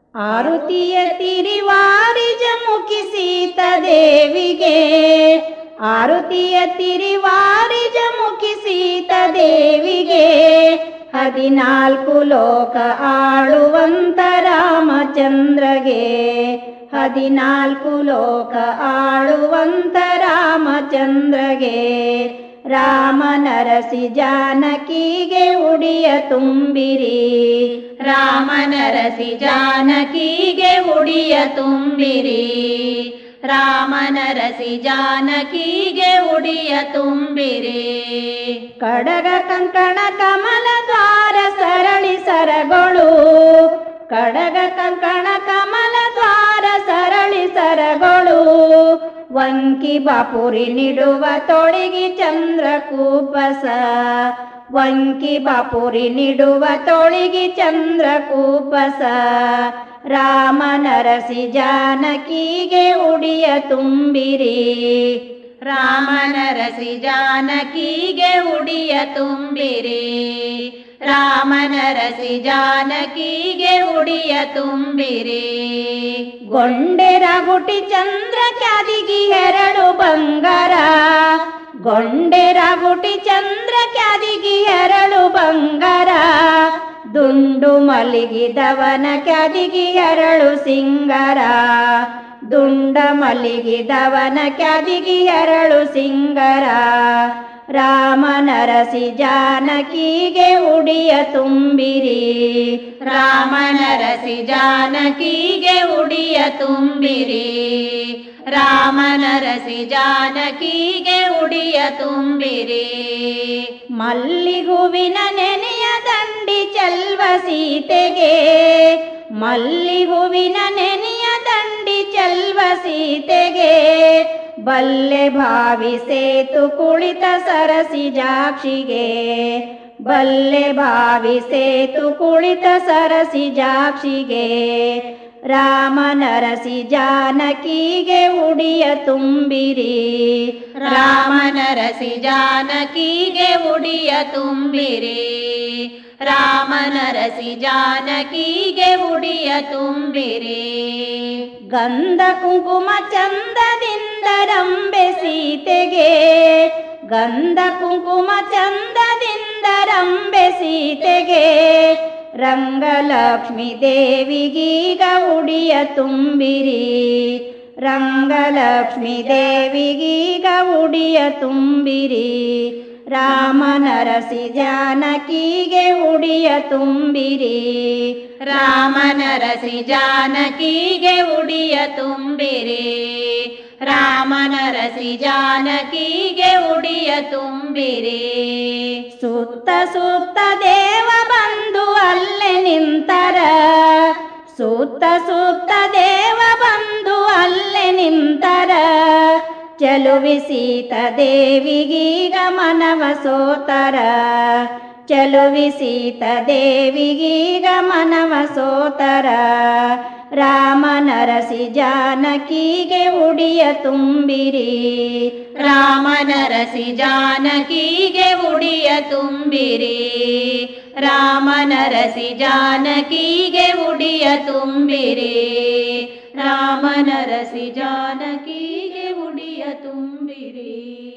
ಆರುತಿಯ ತಿರಿವಾರಿಜ ಮುಖಿ ಸೀತದೇವಿಗೆ ಆರುತಿಯ ತಿರಿವಾರಿಜ ಮುಖಿ ಸೀತದೇವಿಗೆ ಹದಿನಾಲ್ಕು ಲೋಕ ಆಳುವಂತ ರಾಮಚಂದ್ರಗೆ ಹದಿನಾಲ್ಕು ಲೋಕ ಆಳುವಂತ ರಾಮಚಂದ್ರಗೆ ರಾಮ ನರಸಿ ಜಾನಕಿಗೆ ಉಡಿಯ ತುಂಬಿರಿ ರಾಮ ನರಸಿ ಜಾನಕಿಗೆ ಉಡಿಯ ತುಂಬಿರಿ ರಾಮ ನರಸಿ ಜಾನಕಿಗೆ ಉಡಿಯ ತುಂಬಿರಿ ಕಡಗ ಕಂಕಣ ಕಮಲ ದ್ವಾರ ಸರಳಿ ಸರಗಳು ಕಡಗ ಕಂಕಣ ಕಮಲ ದ್ವಾರ ಸರಳಿ ಸರಗಳು ವಂಕಿ ಬಾಪುರಿ ನಿಡುವ ತೊಳಿಗಿ ಚಂದ್ರ ಕೂಪಸ ವಂಕಿ ಬಾಪುರಿ ನಿಡುವ ತೊಳಿಗಿ ಚಂದ್ರ ಕೂಪಸ ರಾಮ ನರಸಿ ಜಾನಕಿಗೆ ಉಡಿಯ ತುಂಬಿರಿ ರಾಮ ನರಸಿ ಜಾನಕಿಗೆ ಉಡಿಯ ತುಂಬಿರಿ ರಾಮ ನರಸಿ ಜಾನಕಿಗೆ ಉಡಿಯ ತುಂಬಿರಿ ಗೊಂಡೆರ ಗುಟಿ ಚಂದ್ರ ಕ್ಯಾದಿಗಿ ಎರಡು ಬಂಗಾರ ಗೊಂಡೆರ ಗುಟಿ ಚಂದ್ರ ಕ್ಯಾದಿಗಿ ಎರಡು ಬಂಗಾರ ದುಂಡು ಮಲಗಿದವನ ಕ್ಯಾದಿಗಿ ಎರಡು ಸಿಂಗಾರ ದುಂಡ ಮಲಗಿದವನ ಕ್ಯಾದಿಗಿ ಎರಡು ಸಿಂಗರ ರಾಮ ನರಸಿ ಜಾನಕಿಗೆ ಉಡಿಯ ತುಂಬಿರಿ ರಾಮ ನರಸಿ ಜಾನಕಿಗೆ ಉಡಿಯ ತುಂಬಿರಿ ರಾಮ ನರಸಿ ಜಾನಕಿಗೆ ಉಡಿಯ ತುಂಬಿರಿ ಮಲ್ಲಿಗುವಿನ ನೆನೆಯ ದಂಡಿ ಚೆಲ್ವ ಸೀತೆಗೆ ಮಲ್ಲಿಗುವಿನ ನೆನೆಯ ದಂಡಿ ಚೆಲ್ವ ಸೀತೆಗೆ ಬಲ್ಲೆ ಭಾವಿ ಸೇತು ಕುಳಿತ ಸರಸಿ ಜಾಕ್ಷಿಗೆ ಬಲ್ಲೆ ಭಾವಿ ಸೇತು ಕುಳಿತ ಸರಸಿ ಜಾಕ್ಷಿಗೆ ರಾಮ ನರಸಿ ಜಾನಕಿಗೆ ಉಡಿಯ ತುಂಬಿರಿ ರಾಮ ನರಸಿ ಜಾನಕಿಗೆ ಉಡಿಯ ತುಂಬಿರಿ ರಾಮ ನರಸಿ ಜಾನಕಿಗೆ ಉಡಿಯ ತುಂಬಿರಿ ಗಂಧ ಕುಂಕುಮ ಚಂದದಿಂದ ರಂಬೆ ಸೀತೆಗೆ ಗಂಧ ಕುಂಕುಮ ಚಂದದಿಂದ ರಂಬೆ ಸೀತೆಗೆ ರಂಗಲಕ್ಷ್ಮಿ ದೇವಿಗೀಗ ಉಡಿಯ ತುಂಬಿರಿ ರಂಗಲಕ್ಷ್ಮಿ ದೇವಿಗೀಗ ಉಡಿಯ ತುಂಬಿರಿ ರಾಮ ನರಸಿ ಜಾನಕಿಗೆ ಉಡಿಯ ತುಂಬಿರಿ ರಾಮ ನರಸಿ ಜಾನಕಿಗೆ ಉಡಿಯ ತುಂಬಿರಿ ರಾಮ ನರಸಿ ಜಾನಕಿಗೆ ಉಡಿಯ ತುಂಬಿರಿ ಸುತ್ತ ಸುತ್ತ ದೇವ ಬಂದು ಅಲ್ಲೇ ನಿಂತರ ಸುತ್ತ ಸುತ್ತ ದೇವ ಬಂದು ಅಲ್ಲೇ ನಿಂತರ ಚಲುವಿ ಸೀತ ದೇವಿಗೀಗ ಮನವ ಸೋತರ ಚಲುವಿ ಸೀತ ದೇವಿಗೀಗ ಮನವ ಸೋತರ ರಾಮ ನರಸಿ ಜಾನಕಿಗೆ ಉಡಿಯ ತುಂಬಿರಿ ರಾಮ ನರಸಿ ಜಾನಕಿಗೆ ಉಡಿಯ ತುಂಬಿರಿ ರಾಮ ನರಸಿ ಜಾನಕಿಗೆ ಉಡಿಯ ತುಂಬಿರಿ ರಾಮ ನರಸಿ ಜಾನಕಿಗೆ ಉಡಿಯ ತುಂಬಿರಿ